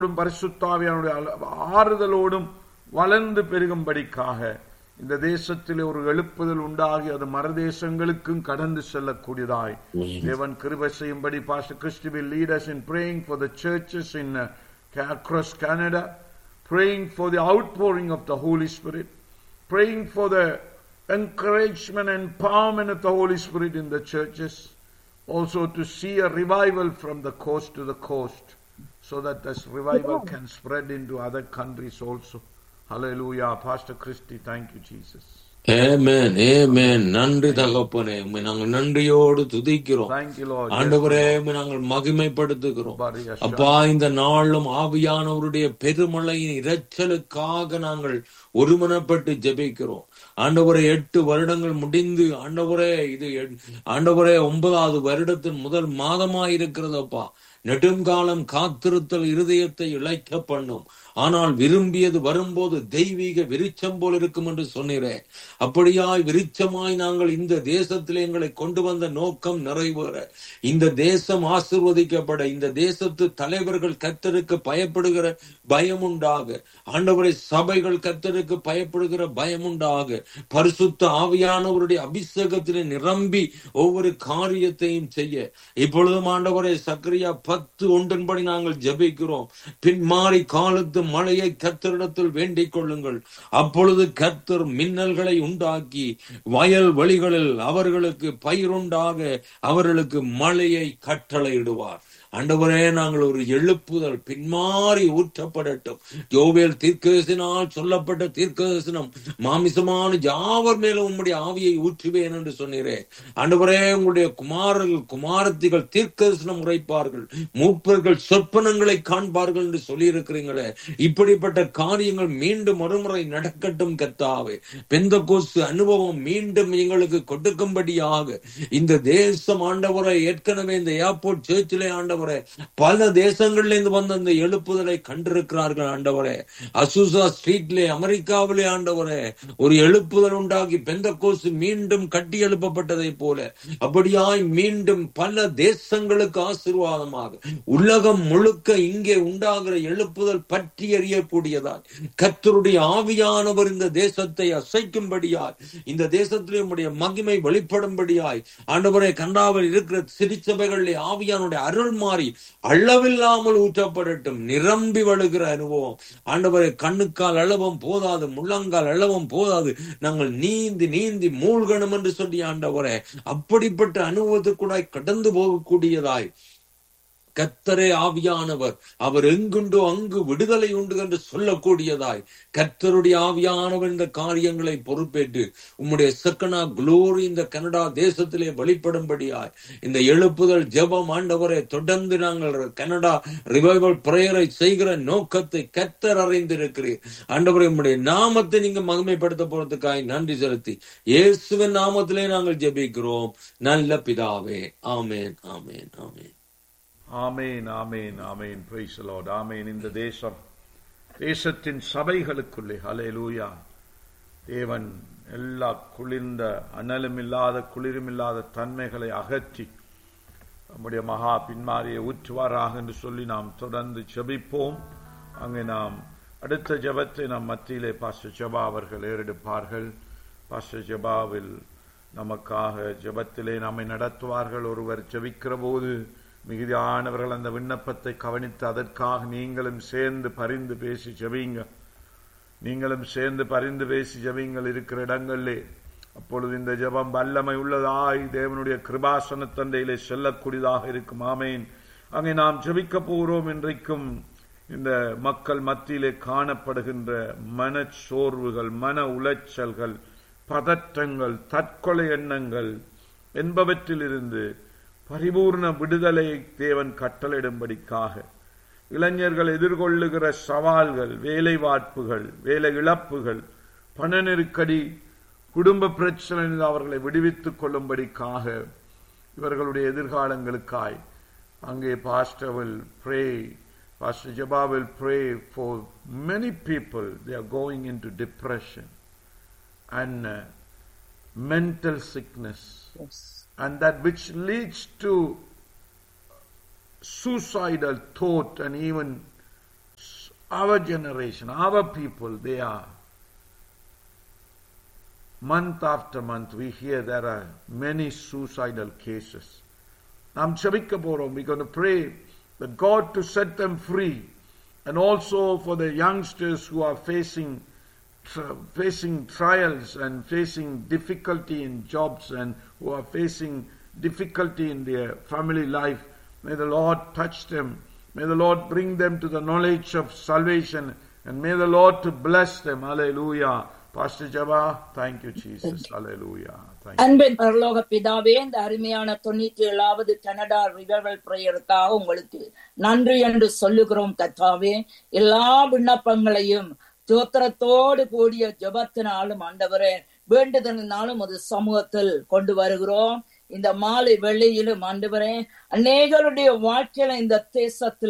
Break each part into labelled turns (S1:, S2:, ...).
S1: சமாதானத்தோடும் பரிசுத்தாவியானுடைய அள- ஆறுதலோடும் வளர்ந்து பெருகும்படிக்காக இந்த தேசத்திலே ஒரு எழுப்புதல் உண்டாகி அது மரதேசங்களுக்கும் கடந்து செல்லக்கூடியதாய் தேவன் கிருபை செய்யும்படி pastor Christy will lead us in praying for the churches in uh, Ca- across Canada, praying for the outpouring of the Holy Spirit, praying for the encouragement and empowerment of the Holy Spirit in the churches, also to see a revival from the coast to the coast, so that this revival can spread into other countries also. Hallelujah. Pastor Christy, thank you, Jesus.
S2: ஏமேன் ஏமேன் நன்றி தகப்பனே உம்மை நாங்கள் நன்றியோடு துதிக்கிறோம்
S1: Thank you, Lord.
S2: ஆண்டவரே உம்மை நாங்கள் மகிமைப்படுத்துகிறோம்
S1: Bariya
S2: அப்பா இந்த நாளும் ஆவியானவருடைய பெருமழையின் இரைச்சலுக்காக நாங்கள் ஒருமனப்பட்டு ஜெபிக்கிறோம் ஆண்டவரே எட்டு வருடங்கள் முடிந்து ஆண்டவரே இது எ- ஆண்டவரே ஒன்பதாவது வருடத்தின் முதல் மாதமாய் இருக்கிறதப்பா நெடுங்காலம் காத்திருத்தல் இருதயத்தை இழைக்க பண்ணும் ஆனால் விரும்பியது வரும்போது தெய்வீக விருச்சம் போல் இருக்கும் என்று சொன்னீரே அப்படியாய் விருச்சமாய் நாங்கள் இந்த தேசத்திலே எங்களை கொண்டு வந்த நோக்கம் நிறைவேற இந்த தேசம் ஆசிர்வதிக்கப்பட இந்த தேசத்து தலைவர்கள் கத்தருக்கு பயப்படுகிற பயமுண்டாக ஆண்டவரை சபைகள் கத்தருக்கு பயப்படுகிற பயமுண்டாக பரிசுத்த ஆவியானவருடைய அபிஷேகத்திலே நிரம்பி ஒவ்வொரு காரியத்தையும் செய்ய இப்பொழுதும் ஆண்டவரை சக்கரியா பத்து ஒன்றின்படி நாங்கள் ஜெபிக்கிறோம் பின்மாறி காலத்து மழையை கத்தரிடத்தில் வேண்டிக் கொள்ளுங்கள் அப்பொழுது கர்த்தர் மின்னல்களை உண்டாக்கி வயல் வெளிகளில் அவர்களுக்கு பயிருண்டாக அவர்களுக்கு மழையை கட்டளையிடுவார் ஆண்டவரே நாங்கள் ஒரு எழுப்புதல் பின்மாறி ஊற்றப்படட்டும் யோவேல் தீர்க்கதரிசனால் சொல்லப்பட்ட தீர்க்கதரிசனம் மாமிசமான யாவர் மேலும் உம்முடைய ஆவியை ஊற்றுவேன் என்று சொன்னீரே ஆண்டவரே உங்களுடைய குமாரர்கள் குமாரத்திகள் தீர்க்கதரிசனம் உரைப்பார்கள் மூப்பர்கள் சொற்பனங்களை காண்பார்கள் என்று சொல்லியிருக்கிறீங்களே இப்படிப்பட்ட காரியங்கள் மீண்டும் மறுமுறை நடக்கட்டும் கத்தாவே பெந்த அனுபவம் மீண்டும் எங்களுக்கு கொடுக்கும்படியாக இந்த தேசம் ஆண்டவரை ஏற்கனவே இந்த ஏர்போர்ட் சேர்ச்சிலே ஆண்டவரே பல தேசங்கள்ல இருந்து வந்த அந்த எழுப்புதலை கண்டிருக்கிறார்கள் ஆண்டவரே அசூசா ஸ்ட்ரீட்லே அமெரிக்காவிலே ஆண்டவரே ஒரு எழுப்புதல் உண்டாகி பெந்த மீண்டும் கட்டி எழுப்பப்பட்டதை போல அப்படியாய் மீண்டும் பல தேசங்களுக்கு ஆசீர்வாதமாக உலகம் முழுக்க இங்கே உண்டாகிற எழுப்புதல் பற்றி எறியக்கூடியதாய் கர்த்தருடைய ஆவியானவர் இந்த தேசத்தை அசைக்கும்படியாய் இந்த தேசத்திலே உம்முடைய மகிமை வெளிப்படும்படியாய் ஆண்டவரே கண்டாவில் இருக்கிற சிறிச்சபைகளிலே ஆவியானுடைய அருள் மாறி அளவில்லாமல் ஊற்றப்படட்டும் நிரம்பி வழுகிற அனுபவம் ஆண்டவரே கண்ணுக்கால் அளவும் போதாது முள்ளங்கால் அளவும் போதாது நாங்கள் நீந்தி நீந்தி மூழ்கணும் என்று சொல்லி ஆண்டவரே அப்படிப்பட்ட அனுபவத்துக்குடாய் கடந்து போகக்கூடியதாய் கர்த்தரே ஆவியானவர் அவர் எங்குண்டோ அங்கு விடுதலை உண்டு என்று சொல்லக்கூடியதாய் கர்த்தருடைய ஆவியானவர் இந்த காரியங்களை பொறுப்பேற்று உம்முடைய செக்கனா குளோரி இந்த கனடா தேசத்திலே வெளிப்படும்படியாய் இந்த எழுப்புதல் ஜெபம் ஆண்டவரை தொடர்ந்து நாங்கள் கனடா ரிவைவல் பிரேயரை செய்கிற நோக்கத்தை கர்த்தர் அறிந்திருக்கிறீர் ஆண்டவரை உம்முடைய நாமத்தை நீங்க மகிமைப்படுத்த போறதுக்காய் நன்றி செலுத்தி இயேசுவின் நாமத்திலே நாங்கள் ஜெபிக்கிறோம் நல்ல பிதாவே ஆமேன் ஆமேன் ஆமேன்
S1: ஆமேன் ஆமேன் ஆமேன் பிரைஸ் லார்ட் ஆமேன் இந்த தேசம் தேசத்தின் சபைகளுக்குள்ளே ஹalleluya தேவன் எல்லா குளிர்ந்த அனலும் இல்லாத குளிரும் இல்லாத தன்மைகளை அகற்றி நம்முடைய மகா பின்மாரியை ஊற்றுவாராக என்று சொல்லி நாம் தொடர்ந்து ஜெபிப்போம் அங்கே நாம் அடுத்த ஜெபத்தை நம் மத்தியிலே பாஸ்டர் ஜெபா அவர்கள் ஏறெடுப்பார்கள் பாஸ்டர் ஜெபாவில் நமக்காக ஜெபத்திலே நம்மை நடத்துவார்கள் ஒருவர் ஜெபிக்கிற போது மிகுதியானவர்கள் அந்த விண்ணப்பத்தை கவனித்து அதற்காக நீங்களும் சேர்ந்து பரிந்து பேசி ஜெபிங்க நீங்களும் சேர்ந்து பரிந்து பேசி ஜெபிங்கள் இருக்கிற இடங்களிலே அப்பொழுது இந்த ஜெபம் வல்லமை உள்ளதாய் தேவனுடைய கிருபாசன தந்தையிலே செல்லக்கூடியதாக இருக்கும் ஆமேன் அங்கே நாம் ஜெபிக்க போகிறோம் இன்றைக்கும் இந்த மக்கள் மத்தியிலே காணப்படுகின்ற மனச்சோர்வுகள் மன உளைச்சல்கள் பதற்றங்கள் தற்கொலை எண்ணங்கள் என்பவற்றிலிருந்து பரிபூர்ண விடுதலை தேவன் கட்டளையிடும்படிக்காக இளைஞர்கள் எதிர்கொள்ளுகிற சவால்கள் வேலை வாய்ப்புகள் வேலை இழப்புகள் பண நெருக்கடி குடும்ப பிரச்சனை அவர்களை விடுவித்துக் கொள்ளும்படிக்காக இவர்களுடைய எதிர்காலங்களுக்காய் அங்கே pastor will pray pastor Jaba will pray for many people they are going into depression and mental sickness
S3: Yes.
S1: and that which leads to suicidal thought and even our generation, our people, they are. Month after month, we hear there are many suicidal cases. நாம் செபிக்க போறோம் we're going to pray that God to set them free and also for the youngsters who are facing tr- facing trials and facing difficulty in jobs and who are facing difficulty in their family life may the Lord touch them may the Lord bring them to the knowledge of salvation and may the Lord to bless them hallelujah Pastor Jabba thank you Jesus hallelujah thank you
S3: அன்பின் பரலோக பிதாவே இந்த அருமையான தொண்ணூற்றி ஏழாவது Canada ரிவர்வல் பிரேயருக்காக உங்களுக்கு நன்றி என்று சொல்லுகிறோம் கத்தாவே எல்லா விண்ணப்பங்களையும் ஜோத்திரத்தோடு கூடிய ஜபத்தினாலும் ஆண்டவரே வேண்டுதலினாலும் ஒரு சமூகத்தில் கொண்டு வருகிறோம் இந்த மாலை வெள்ளியிலும் ஆண்டவரே அநேகருடைய வாழ்க்கையில இந்த தேசத்துல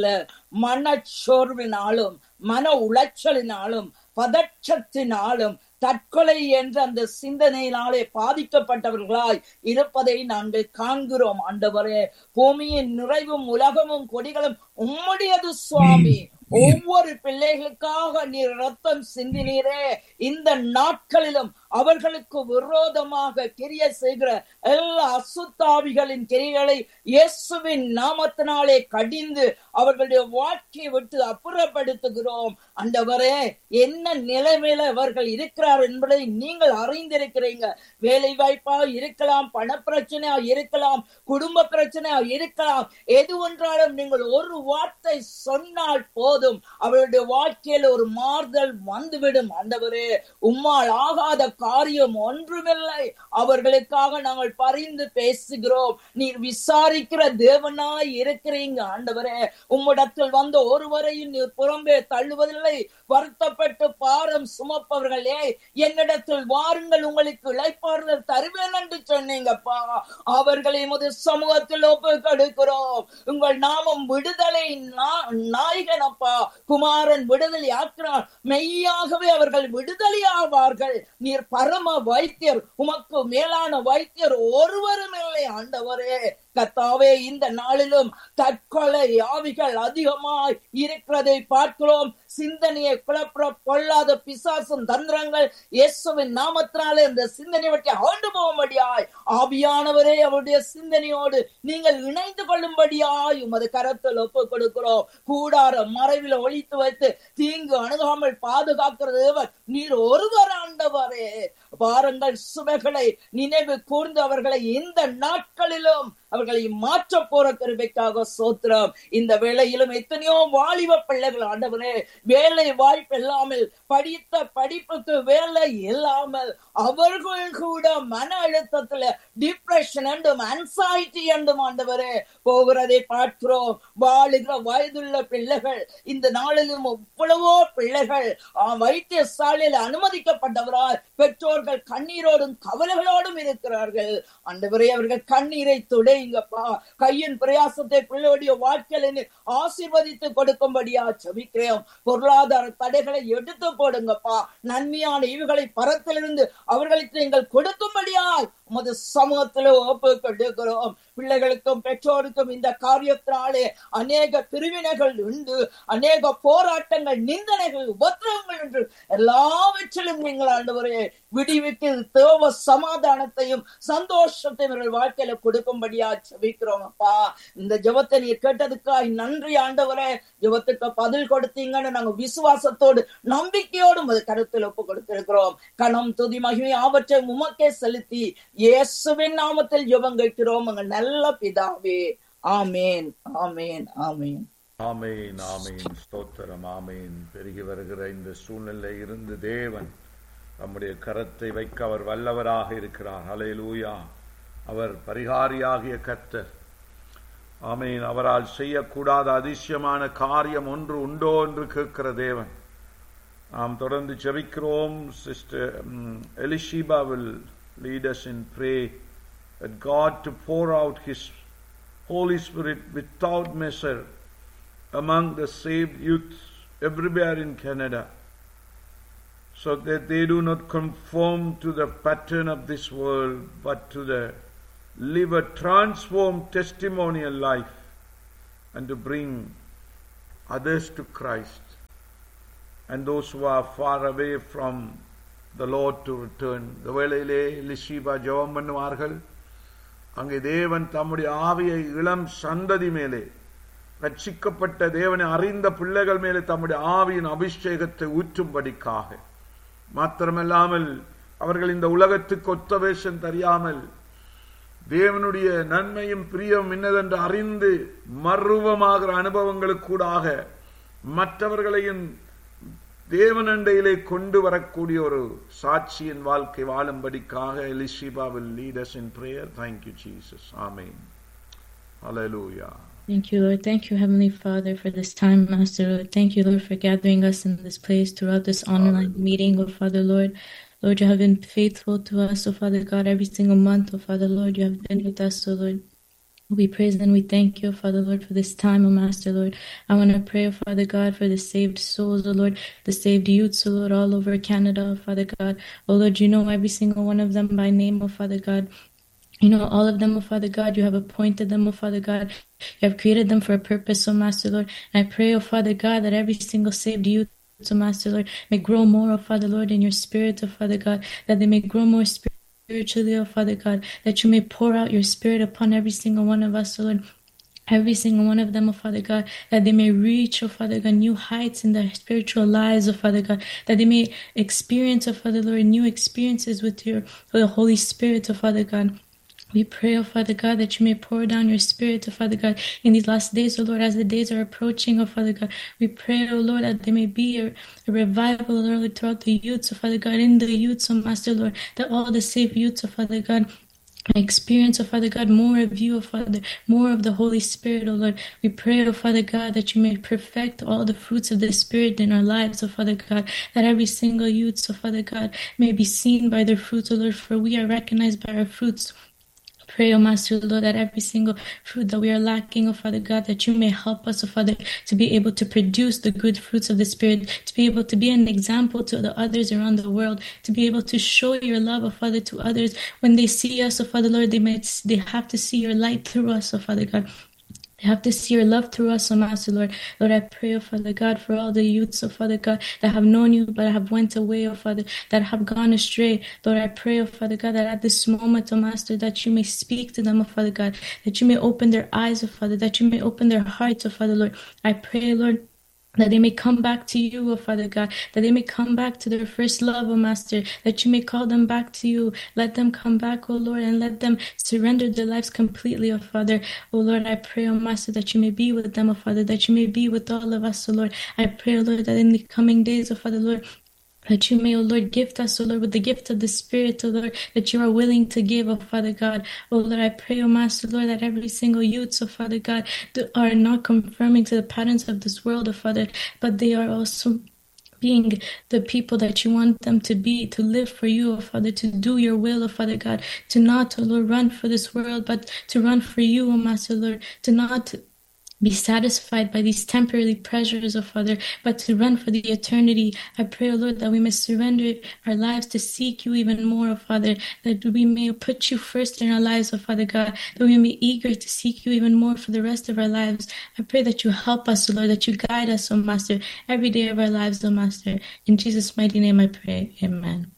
S3: மனச்சோர்வினாலும் மன உளைச்சலினாலும் பதற்றத்தினாலும் தற்கொலை என்ற அந்த சிந்தனையினாலே பாதிக்கப்பட்டவர்களாய் இருப்பதை நாங்கள் காண்கிறோம் ஆண்டவரே பூமியின் நிறைவும் உலகமும் கொடிகளும் உம்முடையது சுவாமி ஒவ்வொரு பிள்ளைகளுக்காக நீர் ரத்தம் சிந்தினீரே இந்த நாட்களிலும் அவர்களுக்கு விரோதமாக கிரிய செய்கிற எல்லா அசுத்தாவிகளின் கிரிகளை இயேசுவின் நாமத்தினாலே கடிந்து அவர்களுடைய வாழ்க்கையை விட்டு அப்புறப்படுத்துகிறோம் அண்டவரே என்ன நிலைமையில அவர்கள் இருக்கிறார் என்பதை நீங்கள் அறிந்திருக்கிறீங்க வேலை வாய்ப்பா இருக்கலாம் பண பிரச்சனையா இருக்கலாம் குடும்ப பிரச்சனையா இருக்கலாம் எது ஒன்றாலும் நீங்கள் ஒரு வார்த்தை சொன்னால் போதும் அவருடைய வாழ்க்கையில ஒரு மாறுதல் வந்துவிடும் ஆண்டவரே உம்மால் ஆகாத காரியம் ஒன்றுமில்லை அவர்களுக்காக நாங்கள் பரிந்து பேசுகிறோம் நீர் விசாரிக்கிற தேவனாய் இருக்கிறீங்க ஆண்டவரே உம்மிடத்தில் வந்த ஒருவரையும் நீர் புறம்பே தள்ளுவதில்லை வருத்தப்பட்டு பாரம் சுமப்பவர்களே என்னிடத்தில் வாருங்கள் உங்களுக்கு இழைப்பாறுதல் தருவேன் என்று சொன்னீங்கப்பா அவர்களை முது சமூகத்தில் ஒப்பு கொடுக்கிறோம் உங்கள் நாமம் விடுதலை நா- நாயகனப்பா குமாரன் விடுதலை ஆக்கிறார் மெய்யாகவே அவர்கள் விடுதலை ஆவார்கள் நீர் பரம வைத்தியர் உமக்கு மேலான வைத்தியர் ஒருவரும் இல்லை ஆண்டவரே கத்தாவே இந்த நாளிலும் தற்கொலை ஆவிகள் அதிகமாய் இருக்கிறதை பார்க்கிறோம் சிந்தனையை குழப்ப பொல்லாத பிசாசும் தந்திரங்கள் இயேசுவின் நாமத்தினாலே இந்த சிந்தனை வட்டி ஆண்டு போகும்படியாய் ஆவியானவரே அவருடைய சிந்தனையோடு நீங்கள் இணைந்து கொள்ளும்படியாய் உமது கரத்தில் ஒப்பு கொடுக்கிறோம் கூடார மறைவில் ஒழித்து வைத்து தீங்கு அணுகாமல் பாதுகாக்கிற தேவர் நீர் ஒருவர் ஆண்டவரே பாருங்கள் சுமைகளை நினைவு கூர்ந்து அவர்களை இந்த நாட்களிலும் அவர்களை மாற்ற போற கருவைக்காக சோத்திரம் இந்த வேளையிலும் எத்தனையோ வாலிப பிள்ளைகள் ஆண்டவரே வேலை வாய்ப்பு இல்லாமல் படித்த படிப்புக்கு வேலை இல்லாமல் அவர்கள் கூட மன அழுத்தத்துல டிப்ரெஷன் என்றும் அன்சைட்டி என்றும் ஆண்டவரே போகிறதை பார்க்கிறோம் வாழுகிற வயதுள்ள பிள்ளைகள் இந்த நாளிலும் எவ்வளவோ பிள்ளைகள் ஆ, வைத்தியசாலையில் அனுமதிக்கப்பட்டவரால் பெற்றோர்கள் கண்ணீரோடும் கவலைகளோடும் இருக்கிறார்கள் ஆண்டவரே அவர்கள் கண்ணீரை துடையுங்கப்பா கையின் பிரயாசத்தை பிள்ளையுடைய வாழ்க்கையில நீர் ஆசீர்வதித்து கொடுக்கும்படியா செபிக்கிறேன் பொருளாதார தடைகளை எடுத்து போடுங்கப்பா நன்மையான இவுகளை பரத்திலிருந்து அவர்களுக்கு நீங்கள் கொடுக்கும்படியாய் உமது சமூகத்திலே ஒப்பு கொடுக்கிறோம் பிள்ளைகளுக்கும் பெற்றோருக்கும் இந்த காரியத்தினாலே அநேக பிரிவினைகள் உண்டு அநேக போராட்டங்கள் நிந்தனைகள் உபத்திரவங்கள் என்று எல்லாவற்றிலும் நீங்கள் ஆண்டவரே விடிவிட்டு தேவ சமாதானத்தையும் சந்தோஷத்தையும் இவர்கள் வாழ்க்கையில கொடுக்கும்படியா செபிக்கிறோம் அப்பா இந்த ஜெபத்தை நீர் கேட்டதுக்காய் நன்றி ஆண்டவரே ஜெபத்துக்கு பதில் கொடுத்தீங்கன்னு நாங்க விசுவாசத்தோடு நம்பிக்கையோடு உமது கருத்தில் ஒப்பு கொடுத்திருக்கிறோம் கணம் துதி மகிமை ஆவற்றை உமக்கே செலுத்தி இயேசுவின் நாமத்தில் ஜெபம் கேட்கிறோம் எங்கள் நல்ல பிதாவே ஆமேன் ஆமேன் ஆமேன்
S1: ஆமேன் ஆமேன் ஸ்தோத்திரம் ஆமேன் பெருகி வருகிற இந்த சூழ்நிலை இருந்து தேவன் நம்முடைய கரத்தை வைக்க அவர் வல்லவராக இருக்கிறார் ஹalleluya அவர் பரிகாரியாகிய கர்த்தர் ஆமேன் அவரால் செய்யக்கூடாத அதிசயமான காரியம் ஒன்று உண்டோ என்று கேட்கிற தேவன் நாம் தொடர்ந்து ஜெபிக்கிறோம் sister Elishiba will lead us in pray that God to pour out his Holy Spirit without measure among the saved youth everywhere in Canada so that they do not conform to the pattern of this world but to the live a transformed testimonial life and to bring others to Christ and those who are far away from the Lord to return. இந்த வேளையிலே லிஷிபா ஜெபம் பண்ணுவார்கள் அங்கே தேவன் தம்முடைய ஆவியை இளம் சந்ததி மேலே ரட்சிக்கப்பட்ட தேவனை அறிந்த பிள்ளைகள் மேலே தம்முடைய ஆவியின் அபிஷேகத்தை ஊற்றும்படிக்காக மாத்திரமல்லாமல் அவர்கள் இந்த உலகத்துக்கு ஒத்த வேஷம் தெரியாமல் தேவனுடைய நன்மையும் பிரியம் என்னதென்று அறிந்து மர்வமாகிற அனுபவங்களுக்கூடாக மற்றவர்களையும் தேவனண்டையிலே கொண்டு வரக்கூடிய ஒரு சாட்சியின் வாழ்க்கை வாழும்படிக்காக எலிஷிபா will lead us in prayer. Thank you, Jesus. Amen. Hallelujah.
S4: Thank you, Lord. Thank you, Heavenly Father, for this time, Master Lord. Thank you, Lord, for gathering us in this place throughout this online meeting, oh Father Lord. Lord, you have been faithful to us, oh Father God, every single month, oh Father Lord. You have been with us, oh Lord. We praise and we thank you, Father Lord, for this time, O Master Lord. I want to pray, oh Father God, for the saved souls, O Lord, the saved youths, O Lord, all over Canada, oh Father God. Oh Lord, you know every single one of them by name, oh Father God. You know, all of them, oh Father God, you have appointed them, oh Father God. You have created them for a purpose, oh Master Lord. And I pray, oh Father God, that every single saved youth, oh Master Lord, may grow more, oh Father Lord, in your spirit, oh Father God, that they may grow more spiritually, oh Father God, that you may pour out your spirit upon every single one of us, oh Lord. Every single one of them, oh Father God, that they may reach, oh Father God, new heights in their spiritual lives, oh Father God, that they may experience, oh Father Lord, new experiences with your with the Holy Spirit, oh Father God. We pray, oh Father God, that you may pour down your spirit, oh Father God, in these last days, oh Lord, as the days are approaching, oh Father God. We pray, oh Lord, that there may be a, a revival, oh Lord, throughout the youths, oh Father God, in the youths, oh Master Lord, that all the saved youths, oh Father God, may experience, oh Father God, more of you, oh Father, more of the Holy Spirit, oh Lord. We pray, oh Father God, that you may perfect all the fruits of the Spirit in our lives, oh Father God, that every single youth, oh Father God, may be seen by their fruits, oh Lord, for we are recognized by our fruits. Pray, O Master Lord, that every single fruit that we are lacking, O Father God, that you may help us, O Father, to be able to produce the good fruits of the Spirit, to be able to be an example to the others around the world, to be able to show your love, O Father, to others. When they see us, O Father Lord, they might they have to see your light through us, O Father God. They have to see your love through us, O Master Lord. Lord, I pray, O Father God, for all the youths, O Father God, that have known you but have went away, O Father, that have gone astray. Lord, I pray, O Father God, that at this moment, O Master, that you may speak to them, O Father God, that you may open their eyes, O Father, that you may open their hearts, O Father Lord. I pray, Lord, that they may come back to you, O Father God, that they may come back to their first love, O Master, that you may call them back to you. Let them come back, O Lord, and let them surrender their lives completely, O Father. O Lord, I pray, O Master, that you may be with them, O Father, that you may be with all of us, O Lord. I pray, O Lord, that in the coming days, O Father, Lord, that you may, O Lord, gift us, O Lord, with the gift of the Spirit, O Lord, that you are willing to give, O Father God. O Lord, I pray, O Master, Lord, that every single youth, O Father God, that are not conforming to the patterns of this world, O Father, but they are also being the people that you want them to be, to live for you, O Father, to do your will, O Father God, to not, O Lord, run for this world, but to run for you, O Master, Lord, to not be satisfied by these temporary pleasures, O Father, but to run for the eternity. I pray, O Lord, that we may surrender our lives to seek you even more, O Father, that we may put you first in our lives, O Father God, that we may be eager to seek you even more for the rest of our lives. I pray that you help us, O Lord, that you guide us, O Master, every day of our lives, O Master. In Jesus' mighty name I pray. Amen.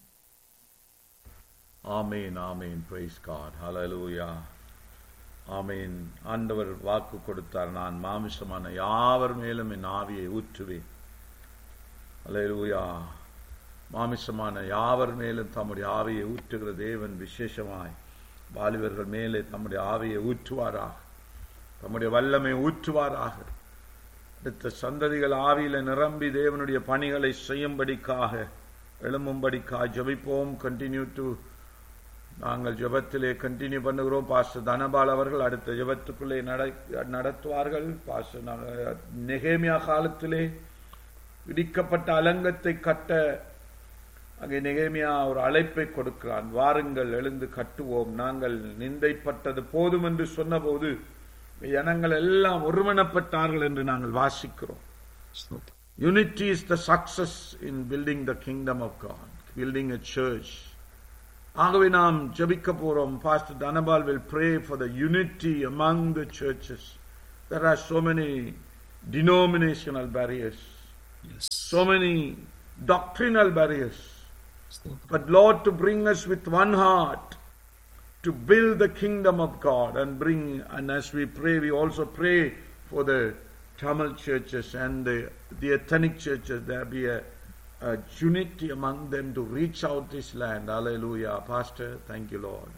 S1: ஆமீன் ஆமீன் price God ஹalleluya ஆமீன் ஆண்டவர் வாக்கு கொடுத்தார் நான் மாமிசமான யாவர் மேலும் என் ஆவியை ஊற்றுவேன் ஹalleluya மாமிசமான யாவர் மேலும் தம்முடைய ஆவியை ஊற்றுகிற தேவன் விசேஷமாய் வாலிபர்கள் மேலே தம்முடைய ஆவியை ஊற்றுவாராக தம்முடைய வல்லமை ஊற்றுவாராக அடுத்த சந்ததிகள் ஆவியில நிரம்பி தேவனுடைய பணிகளை செய்யும்படிக்காக எழும்பும்படிக்காக ஜெபிப்போம் கண்டினியூ டு நாங்கள் ஜெபத்திலே கண்டினியூ பண்ணுகிறோம் பாஸ்டர் தனபால் அவர்கள் அடுத்த ஜெபத்துக்குள்ளே நட- நடத்துவார்கள் பாஸ்டர் நாங்கள் நெகேமியா காலத்திலே இடிக்கப்பட்ட அலங்கத்தை கட்ட அங்கே நெகேமியா ஒரு அழைப்பை கொடுக்கிறான் வாருங்கள் எழுந்து கட்டுவோம் நாங்கள் நிந்தைப்பட்டது போதும் என்று சொன்னபோது ஜனங்கள் எல்லாம் ஒருமனப்பட்டார்கள் என்று நாங்கள் வாசிக்கிறோம் Unity is the success in building the kingdom of God, building a church. ஆகவே நாம் ஜெபிக்க போறோம் pastor Dhanapal will pray for the unity among the churches. There are so many denominational barriers.
S2: Yes.
S1: so many doctrinal barriers. But Lord, to bring us with one heart to build the kingdom of God and bring, and as we pray, we also pray for the Tamil churches and the, the ethnic churches. There be a, a unity among them to reach out this land. Hallelujah. Pastor, thank you, Lord.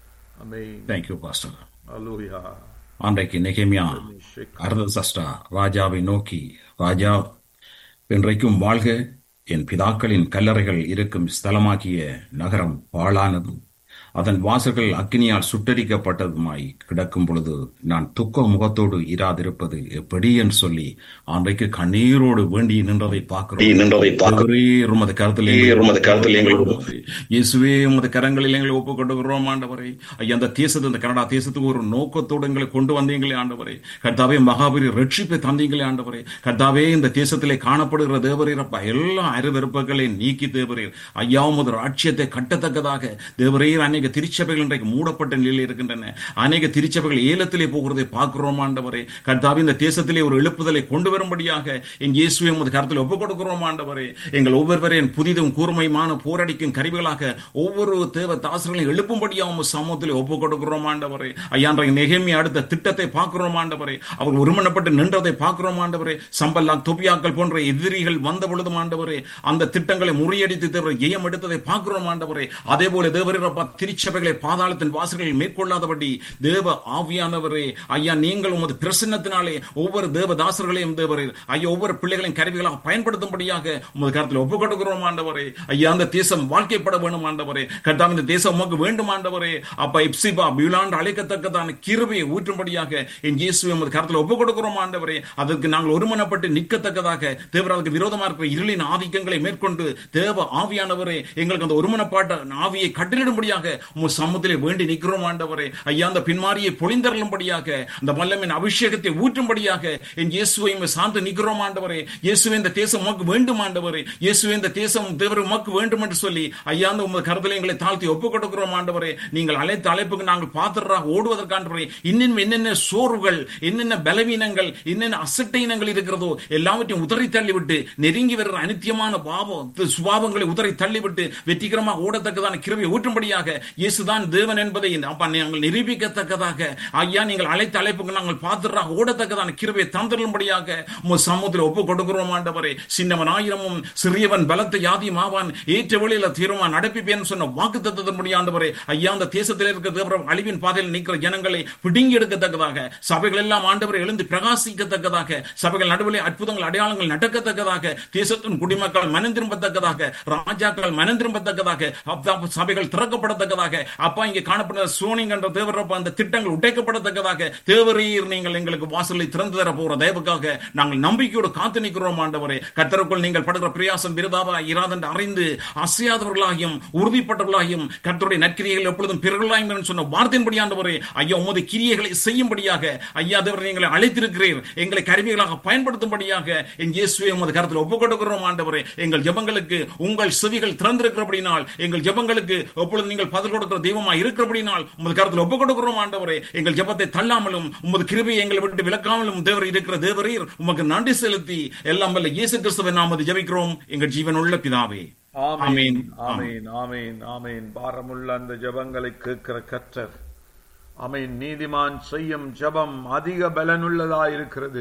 S1: Amen.
S5: Thank you pastor
S1: Hallelujah.
S5: அன்றைக்கு நெகேமியா அர்தசஷ்டா ராஜாவை நோக்கி ராஜா இன்றைக்கும் வாழ்க என் பிதாக்களின் கல்லறைகள் இருக்கும் ஸ்தலமாக்கிய நகரம் பாழானதும் அதன் வாசல்கள் அக்கினியால் சுட்டரிக்கப்பட்டதுமாய் கிடக்கும் பொழுது நான் துக்க முகத்தோடு இராதிருப்பது எப்படி என்று சொல்லி அன்றைக்கு கண்ணீரோடு வேண்டி நின்றதை பார்க்கிறோம்
S6: நின்றதை பார்க்கிறோம்.
S5: ஆண்டவரே, உமது கருத்தில்
S6: ஆண்டவரே, உமது கருத்தில் எங்களை
S5: இயேசுவே உமது கரங்களில் எங்களை ஒப்புக் கொண்டுகிறோம் ஆண்டவரே ஐயா அந்த தேசத்து இந்த கனடா தேசத்துக்கு ஒரு நோக்கத்தோடு எங்களை கொண்டு வந்தீங்களே ஆண்டவரே கர்த்தாவே மகாபரி ரட்சிப்பை தந்தீங்களே ஆண்டவரே கர்த்தாவே இந்த தேசத்திலே காணப்படுகிற தேவரீர் அப்பா எல்லா அருவருப்புகளை நீக்கி தேவரீர் ஐயா உமது ராட்சியத்தை கட்டத்தக்கதாக தேவரீர் அநேக திருச்சபைகள் இன்றைக்கு மூடப்பட்ட நிலையில் இருக்கின்றன அநேக திருச்சபைகள் ஏலத்திலே போகிறதை பார்க்கிறோம் ஆண்டவரே கர்த்தாவே இந்த தேசத்திலே ஒரு எழுப்புதலை கொண்டு வரும்படியாக என் இயேசுவை உமது கருத்தில் ஒப்புக் கொடுக்கிறோம் ஆண்டவரே எங்கள் ஒவ்வொருவரையும் புதிதும் கூர்மையுமான போரடிக்கும் கருவிகளாக ஒவ்வொரு தேவ தாசர்களையும் எழுப்பும்படியாக உமது சமூகத்தில் ஒப்புக் கொடுக்கிறோம் ஆண்டவரே ஐயா இன்றைக்கு நெகேமி அடுத்த திட்டத்தை பார்க்கிறோம் ஆண்டவரே அவர்கள் ஒருமனப்பட்டு நின்றதை பார்க்கிறோம் ஆண்டவரே சம்பல்லா தொபியாக்கள் போன்ற எதிரிகள் வந்த பொழுதும் ஆண்டவரே அந்த திட்டங்களை முறியடித்து தேவர் ஜெயம் எடுத்ததை பார்க்கிறோம் ஆண்டவரே அதே போல தேவரப்பா திருச்சபைகளை பாதாளத்தின் வாசல்களில் மேற்கொள்ளாதபடி தேவ ஆவியானவரே ஐயா நீங்கள் உமது பிரசன்னத்தினாலே ஒவ்வொரு தேவ தாசர்களையும் தேவரே ஐயா ஒவ்வொரு பிள்ளைகளையும் கருவிகளாக பயன்படுத்தும்படியாக உமது கருத்தில் ஒப்புக் கொடுக்கிறோம் ஆண்டவரே ஐயா அந்த தேசம் வாழ்க்கைப்பட வேணும் ஆண்டவரே கர்த்தாவே இந்த தேசம் உமக்கு வேண்டும் ஆண்டவரே அப்பா இப்சிபா பியூலாண்டு அழைக்கத்தக்கதான கிருபையை ஊற்றும்படியாக என் இயேசுவை உமது கருத்தில் ஒப்புக் கொடுக்கிறோம் ஆண்டவரே அதற்கு நாங்கள் ஒருமனப்பட்டு நிற்கத்தக்கதாக தேவர் அதுக்கு விரோதமாக இருக்கிற இருளின் ஆதிக்கங்களை மேற்கொண்டு தேவ ஆவியானவரே எங்களுக்கு அந்த ஒருமனப்பாட்ட ஆவியை கட்டளிடும்படியாக உமது சமூகத்திலே வேண்டி நிற்கிறோம் ஆண்டவரே ஐயா அந்த பின்மாரியை பொழிந்தருளும்படியாக அந்த வல்லமின் அபிஷேகத்தை ஊற்றும்படியாக என் இயேசுவை உம்மை சார்ந்து நிற்கிறோம் ஆண்டவரே இயேசுவே இந்த தேசம் உமக்கு வேண்டும் ஆண்டவரே இயேசுவே இந்த தேசம் தேவர் உமக்கு வேண்டும் என்று சொல்லி ஐயா அந்த உமது கருத்தில் எங்களை தாழ்த்தி ஒப்புக் கொடுக்கிறோம் ஆண்டவரே நீங்கள் அழைத்த அழைப்புக்கு நாங்கள் பாத்திரராக ஓடுவதற்காண்டவரே இன்னும் என்னென்ன சோர்வுகள் என்னென்ன பலவீனங்கள் என்னென்ன அசட்டையினங்கள் இருக்கிறதோ எல்லாவற்றையும் உதறி தள்ளிவிட்டு நெருங்கி வருகிற அனித்தியமான பாவம் சுபாவங்களை உதறி தள்ளிவிட்டு வெற்றிகரமாக ஓடத்தக்கதான கிருபையை ஊற்றும்படியாக இயேசுதான் தேவன் என்பதை அப்பா நாங்கள் நிரூபிக்கத்தக்கதாக ஐயா நீங்கள் அழைத்த அழைப்புக்கு நாங்கள் பாத்திரராக ஓடத்தக்கதான கிருபையை தந்திரும்படியாக உமது சமூகத்தில் ஒப்புக் கொடுக்கிறோம் ஆண்டவரே சின்னவன் ஆயிரமும் சிறியவன் பலத்த யாதியும் ஆவான் ஏற்ற வழியில தீர்மான் நடப்பிப்பேன் சொன்ன வாக்கு தத்துவத்தின்படி ஆண்டவரே ஐயா அந்த தேசத்தில் இருக்கிற தேவரம் அழிவின் பாதையில் நிற்கிற ஜனங்களை பிடுங்கி எடுக்கத்தக்கதாக சபைகள் எல்லாம் ஆண்டவரை எழுந்து பிரகாசிக்கத்தக்கதாக சபைகள் நடுவில் அற்புதங்கள் அடையாளங்கள் நடக்கத்தக்கதாக தேசத்தின் குடிமக்கள் மனம் திரும்பத்தக்கதாக ராஜாக்கள் மனம் திரும்பத்தக்கதாக அப்பா, சபைகள் திறக்கப்படத்தக்கதாக அப்பா இங்கே காணப்படுற சோனிங் என்ற தேவரப்ப அந்த திட்டங்கள் உடைக்கப்படத்தக்கதாக தேவரீர் நீங்கள் எங்களுக்கு வாசலை திறந்து தர போற தயவுக்காக நாங்கள் நம்பிக்கையோடு காத்து நிற்கிறோம் ஆண்டவரே கர்த்தருக்குள் நீங்கள் படுகிற பிரயாசம் விருதாவா இராதென்று அறிந்து அசையாதவர்களாகியும் உறுதிப்பட்டவர்களாகியும் கர்த்தருடைய நற்கிரியைகள் எப்பொழுதும் பிறர்களாயும் என்று சொன்ன வார்த்தையின்படி ஆண்டவரே ஐயா உமது கிரியைகளை செய்யும்படியாக ஐயா தேவர் எங்களை அழைத்திருக்கிறீர் எங்களை கருவிகளாக பயன்படுத்தும்படியாக என் இயேசுவை உமது கருத்தில் ஒப்புக் கொடுக்கிறோம் ஆண்டவரே எங்கள் ஜெபங்களுக்கு உங்கள் செவிகள் திறந்திருக்கிறபடினால் எங்கள் ஜெபங்களுக்கு எப்பொழுது நீங்கள் பதில் கொடுக்கிற தெய்வமா இருக்கிறபடினால் உமது கருத்தில் ஒப்புக் கொடுக்கிறோம் ஆண்டவரே எங்கள் ஜெபத்தை தள்ளாமலும் உமது கிருபையை எங்களை விட்டு விலக்காமலும் தேவர் இருக்கிற தேவரீர் உமக்கு நன்றி செலுத்தி எல்லாம் வல்ல இயேசு கிறிஸ்துவை நாமது ஜெபிக்கிறோம் எங்கள் ஜீவனுள்ள பிதாவே
S1: ஆமென்
S5: ஆமென்.
S1: ஆமென் ஆமென் ஆமென் பாரமுள்ள அந்த ஜெபங்களை கேட்கிற கர்த்தர் ஆமென் நீதிமான் செய்யும் ஜெபம் அதிக பலனுள்ளதா இருக்கிறது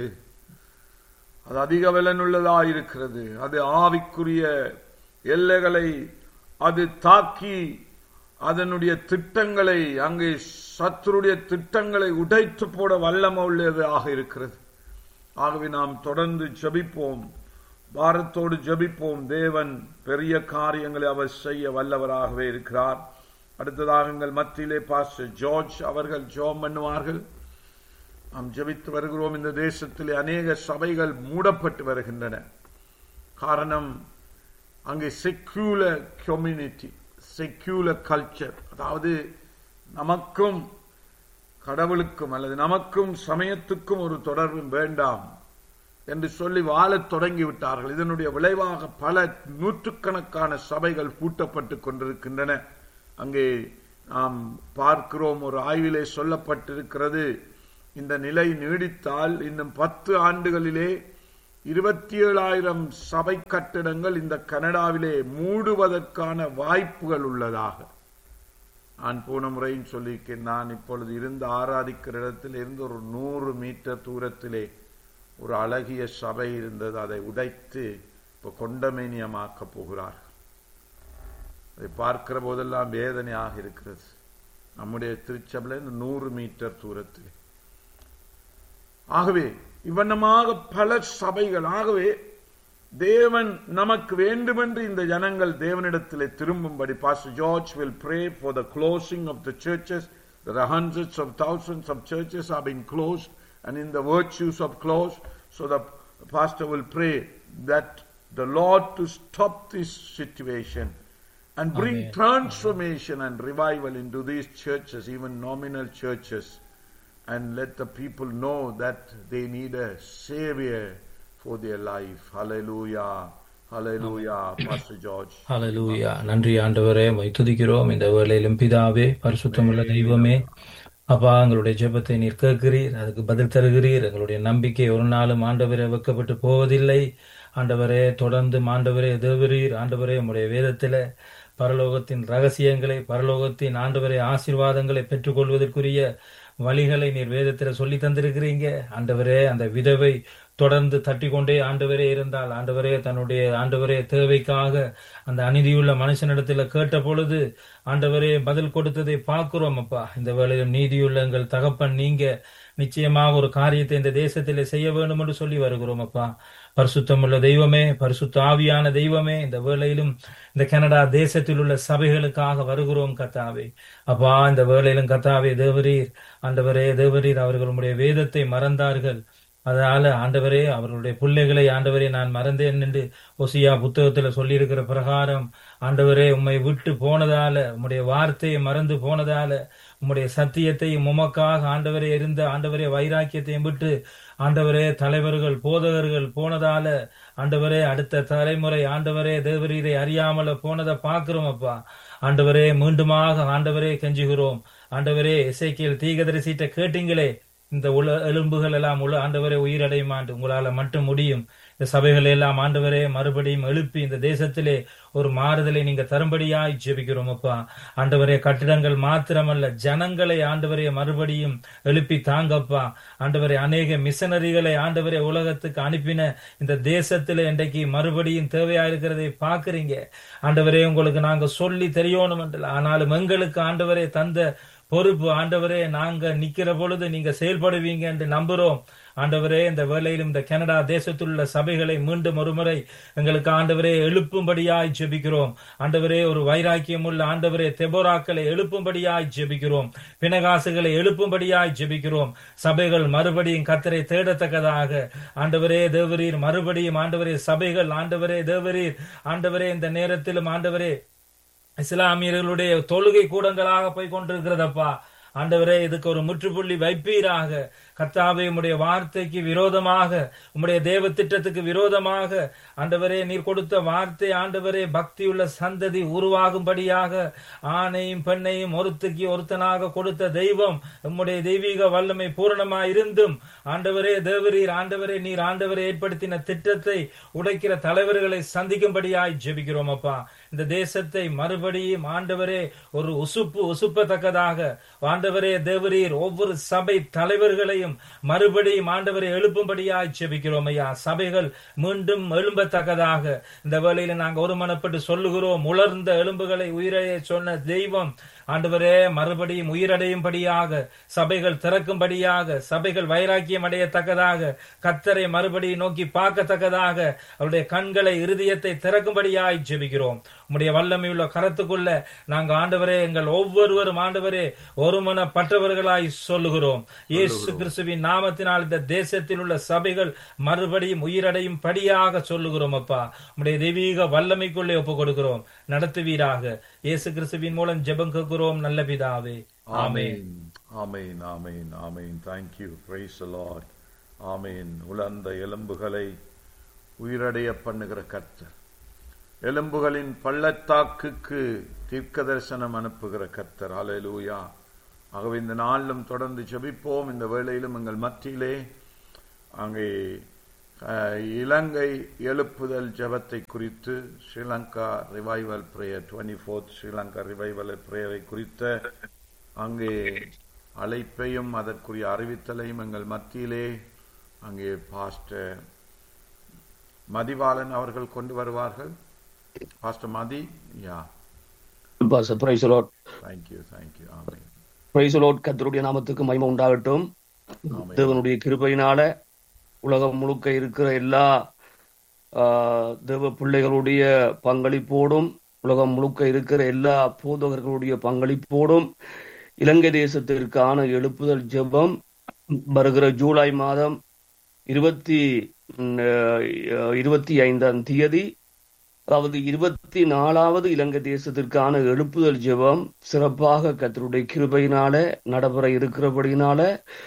S1: அது அதிக பலனுள்ளதா இருக்கிறது அது ஆவிக்குரிய எல்லைகளை அது தாக்கி அதனுடைய திட்டங்களை அங்கே சத்துருடைய திட்டங்களை உடைத்து போட வல்லமை உள்ளதாக இருக்கிறது ஆகவே நாம் தொடர்ந்து ஜெபிப்போம் பாரத்தோடு ஜெபிப்போம் தேவன் பெரிய காரியங்களை அவர் செய்ய வல்லவராகவே இருக்கிறார் அடுத்ததாக எங்கள் மத்தியிலே பாஸ்டர் ஜார்ஜ் அவர்கள் ஜோம் பண்ணுவார்கள் நாம் ஜெபித்து வருகிறோம் இந்த தேசத்திலே அநேக சபைகள் மூடப்பட்டு வருகின்றன காரணம் அங்கே செக்யூலர் கம்யூனிட்டி செக்யூலர் கல்ச்சர் அதாவது நமக்கும் கடவுளுக்கும் அல்லது நமக்கும் சமயத்துக்கும் ஒரு தொடர்பு வேண்டாம் என்று சொல்லி வாழத் தொடங்கி விட்டார்கள் இதனுடைய விளைவாக பல நூற்றுக்கணக்கான சபைகள் பூட்டப்பட்டு கொண்டிருக்கின்றன அங்கே நாம் பார்க்கிறோம் ஒரு ஆய்விலே சொல்லப்பட்டிருக்கிறது இந்த நிலை நீடித்தால் இன்னும் பத்து ஆண்டுகளிலே இருபத்தி ஏழாயிரம் சபை கட்டிடங்கள் இந்த கனடாவிலே மூடுவதற்கான வாய்ப்புகள் உள்ளதாக நான் போன முறையும் சொல்லியிருக்கேன் நான் இப்பொழுது இருந்து ஆராதிக்கிற இடத்தில் இருந்து ஒரு நூறு மீட்டர் தூரத்திலே ஒரு அழகிய சபை இருந்தது அதை உடைத்து இப்போ கொண்டமேனியமாக்கப் போகிறார்கள் அதை பார்க்கிற போதெல்லாம் வேதனையாக இருக்கிறது நம்முடைய திருச்சபையில் இந்த நூறு மீட்டர் தூரத்தில் ஆகவே இவ்வண்ணமாக பல சபைகள் ஆகவே தேவன் நமக்கு வேண்டுமென்று இந்த ஜனங்கள் தேவனிடத்திலே திரும்பும்படி pastor George will pray for the closing of the churches There are hundreds of thousands of churches are being closed and in the virtues of close. So the pastor will pray that the Lord to stop this situation and bring
S6: Amen.
S1: transformation and revival into these churches, even nominal churches, and let the people know that they need a savior for their life. Hallelujah. Hallelujah. Pastor George.
S6: Hallelujah நன்றி ஆண்டவரே உம்மை துதிக்கிறோம் இந்த வேளையிலும் பிதாவே பரிசுத்தமுள்ள தெய்வமே அப்பா எங்களுடைய ஜெபத்தை நீர் கேட்கிறீர் அதுக்கு பதில் தருகிறீர் எங்களுடைய நம்பிக்கை ஒரு நாளும் ஆண்டவரே வெக்கப்பட்டு போவதில்லை ஆண்டவரே தொடர்ந்து ஆண்டவரே தேவரீர் ஆண்டவரே உம்முடைய வேதத்திலே பரலோகத்தின் ரகசியங்களை பரலோகத்தின் ஆண்டவரே ஆசீர்வாதங்களை பெற்றுக்கொள்வதற்குரிய வழிகளை நீர் வேதத்தில் சொல்லி தந்திருக்கிறீங்க ஆண்டவரே அந்த விதவை தொடர்ந்து தட்டி கொண்டே ஆண்டவரே இருந்தால் ஆண்டவரே தன்னுடைய ஆண்டவரே தேவைக்காக அந்த அநீதியுள்ள மனுஷனிடத்துல கேட்ட பொழுது ஆண்டவரே பதில் கொடுத்ததை பார்க்கிறோம் அப்பா இந்த வேளையில் நீதியுள்ள எங்கள் தகப்பன் நீங்க நிச்சயமாக ஒரு காரியத்தை இந்த தேசத்திலே செய்ய வேண்டும் என்று சொல்லி வருகிறோம் அப்பா பரிசுத்தமுள்ள தெய்வமே பரிசுத்த ஆவியான தெய்வமே இந்த வேளையிலும் இந்த கனடா தேசத்தில் உள்ள சபைகளுக்காக வருகிறோம் கத்தாவே அப்பா இந்த வேளையிலும் கத்தாவே தேவரீர் ஆண்டவரே தேவரீர் அவர்களுடைய வேதத்தை மறந்தார்கள் அதனால ஆண்டவரே அவர்களுடைய பிள்ளைகளை ஆண்டவரே நான் மறந்தேன் என்று ஒசியா புத்தகத்துல சொல்லியிருக்கிற பிரகாரம் ஆண்டவரே உம்மை விட்டு போனதால உம்முடைய வார்த்தையை மறந்து போனதால உம்முடைய சத்தியத்தையும் உமக்காக ஆண்டவரே இருந்த ஆண்டவரே வைராக்கியத்தையும் விட்டு ஆண்டவரே தலைவர்கள் போதகர்கள் போனதால ஆண்டவரே அடுத்த தலைமுறை ஆண்டவரே தேவரீரை அறியாமல போனதை பார்க்கிறோம் அப்பா ஆண்டவரே மீண்டுமாக ஆண்டவரே கெஞ்சுகிறோம் ஆண்டவரே இசைக்கியல் தீகதரிசிட்ட கேட்டீங்களே இந்த உல எலும்புகள் எல்லாம் உள்ள ஆண்டவரே உயிரடையுமாண்டு உங்களால மட்டும் முடியும் இந்த சபைகளை எல்லாம் ஆண்டவரே மறுபடியும் எழுப்பி இந்த தேசத்திலே ஒரு மாறுதலை நீங்க தரும்படியாய் ஜெபிக்கிறோம் அப்பா ஆண்டவரே கட்டிடங்கள் மாத்திரமல்ல ஜனங்களை ஆண்டவரே மறுபடியும் எழுப்பி தாங்கப்பா ஆண்டவரே அநேக மிஷனரிகளை ஆண்டவரே உலகத்துக்கு அனுப்பின இந்த தேசத்துல இன்றைக்கு மறுபடியும் தேவையா இருக்கிறதை பாக்குறீங்க ஆண்டவரே உங்களுக்கு நாங்க சொல்லி தெரியணும் என்று ஆனாலும் எங்களுக்கு ஆண்டவரே தந்த பொறுப்பு ஆண்டவரே நாங்க நிக்கிற பொழுது நீங்க செயல்படுவீங்க என்று நம்புறோம் ஆண்டவரே இந்த வேளையிலும் இந்த கனடா தேசத்தில் உள்ள சபைகளை மீண்டும் ஒருமுறை எங்களுக்கு ஆண்டவரே எழுப்பும்படியாய் ஜெபிக்கிறோம் ஆண்டவரே ஒரு வைராக்கியம் உள்ள ஆண்டவரே தெபோராக்களை எழுப்பும்படியாய் ஜெபிக்கிறோம் பிணகாசுகளை எழுப்பும்படியாய் ஜெபிக்கிறோம் சபைகள் மறுபடியும் கத்தரை தேடத்தக்கதாக ஆண்டவரே தேவரீர் மறுபடியும் ஆண்டவரே சபைகள் ஆண்டவரே தேவரீர் ஆண்டவரே இந்த நேரத்திலும் ஆண்டவரே இஸ்லாமியர்களுடைய தொழுகை கூடங்களாக போய் கொண்டிருக்கிறதப்பா ஆண்டவரே இதுக்கு ஒரு முற்றுப்புள்ளி வைப்பீராக கர்த்தாவே உம்முடைய வார்த்தைக்கு விரோதமாக உம்முடைய தேவ திட்டத்துக்கு விரோதமாக ஆண்டவரே நீர் கொடுத்த வார்த்தை ஆண்டவரே பக்தியுள்ள சந்ததி உருவாகும்படியாக ஆணையும் பெண்ணையும் ஒருத்துக்கு ஒருத்தனாக கொடுத்த தெய்வம் உம்முடைய தெய்வீக வல்லமை பூரணமாய் இருந்தும் ஆண்டவரே தேவரீர் ஆண்டவரே நீர் ஆண்டவரே ஏற்படுத்தின திட்டத்தை உடைக்கிற தலைவர்களை சந்திக்கும்படியாய் ஜெபிக்கிறோம் அப்பா இந்த தேசத்தை மறுபடியும் ஆண்டவரே ஒரு உசுப்பு உசுப்பத்தக்கதாக ஆண்டவரே தேவரீர் ஒவ்வொரு சபை தலைவர்களையும் மறுபடியும் ஆண்டவரை எழுப்பும்படியாய் ஜெபிக்கிறோம் ஐயா சபைகள் மீண்டும் எழும்பத்தக்கதாக இந்த வேளையில நாங்க ஒருமனப்பட்டு சொல்லுகிறோம் உலர்ந்த எலும்புகளை உயிரைய சொன்ன தெய்வம் ஆண்டவரே மறுபடியும் உயிரடையும்படியாக சபைகள் திறக்கும்படியாக சபைகள் வைராக்கியம் அடையத்தக்கதாக கத்தரை மறுபடியும் நோக்கி பார்க்கத்தக்கதாக அவருடைய கண்களை இருதயத்தை திறக்கும்படியாய் ஜெபிக்கிறோம் உம்முடைய வல்லமையுள்ள கரத்துக்குள்ள நாங்க ஆண்டவரே எங்கள் ஒவ்வொருவரும் ஆண்டவரே ஒருமனப்பட்டவர்களாய் சொல்லுகிறோம் இயேசு கிறிஸ்துவின் நாமத்தினால் இந்த தேசத்தில் உள்ள சபைகள் மறுபடியும் உயிரடையும் படியாக சொல்லுகிறோம் அப்பா உம்முடைய தெய்வீக வல்லமைக்குள்ளே ஒப்பு கொடுக்கிறோம் நடத்துவீராக இயேசு கிறிஸ்துவின் மூலம் ஜெபம் கேட்கிறோம் நல்ல பிதாவே ஆமென்
S1: Amen. Amen. Amen. Thank you. Praise the Lord. Amen. உலர்ந்த எலும்புகளை உயிரடைய பண்ணுகிற கர்த்தர் எலும்புகளின் பள்ளத்தாக்குக்கு தீர்க்க தரிசனம் அனுப்புகிற கர்த்தர் ஹalleluya ஆகவே இந்த நாளிலும் தொடர்ந்து ஜெபிப்போம் இந்த வேளையிலும் எங்கள் மத்தியிலே அங்கே அஹ், இலங்கை எழுப்புதல் ஜெபத்தை குறித்து Sri Lanka revival prayer twenty fourth Sri Lanka revival பிரேயரை குறித்த அங்கே அழைப்பையும் அதற்குரிய அறிவித்தலையும் எங்கள் மத்தியிலே அங்கே பாஸ்டர் மதிவாளன் அவர்கள் கொண்டு வருவார்கள் பாஸ்டர் மதி யா
S7: pastor praise Lord
S1: thank you thank you amen
S7: praise Lord கர்த்தருடைய நாமத்துக்கு மகிமை உண்டாகட்டும்
S1: ஆமென்
S7: தேவனுடைய கிருபையினால உலகம் முழுக்க இருக்கிற எல்லா ஆஹ், தேவ பிள்ளைகளுடைய பங்களிப்போடும் உலகம் முழுக்க இருக்கிற எல்லா போதகர்களுடைய பங்களிப்போடும் இலங்கை தேசத்திற்கான எழுப்புதல் ஜெபம் வருகிற ஜூலை மாதம் இருபத்தி ம், அஹ், இருபத்தி ஐந்தாம் தேதி அதாவது இருபத்தி நாலாவது இலங்கை தேசத்திற்கான எழுப்புதல் ஜெபம் சிறப்பாக கர்த்தருடைய கிருபையினால நடைபெற இருக்கிறபடினால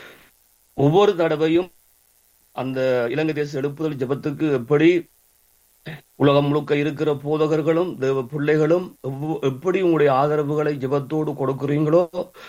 S7: ஒவ்வொரு தடவையும் அந்த இலங்கை தேச எழுப்புதல் ஜெபத்துக்கு எப்படி உலகம் முழுக்க இருக்கிற போதகர்களும் தேவ பிள்ளைகளும் எவ்வ- எப்படி உங்களுடைய ஆதரவுகளை ஜெபத்தோடு கொடுக்கிறீங்களோ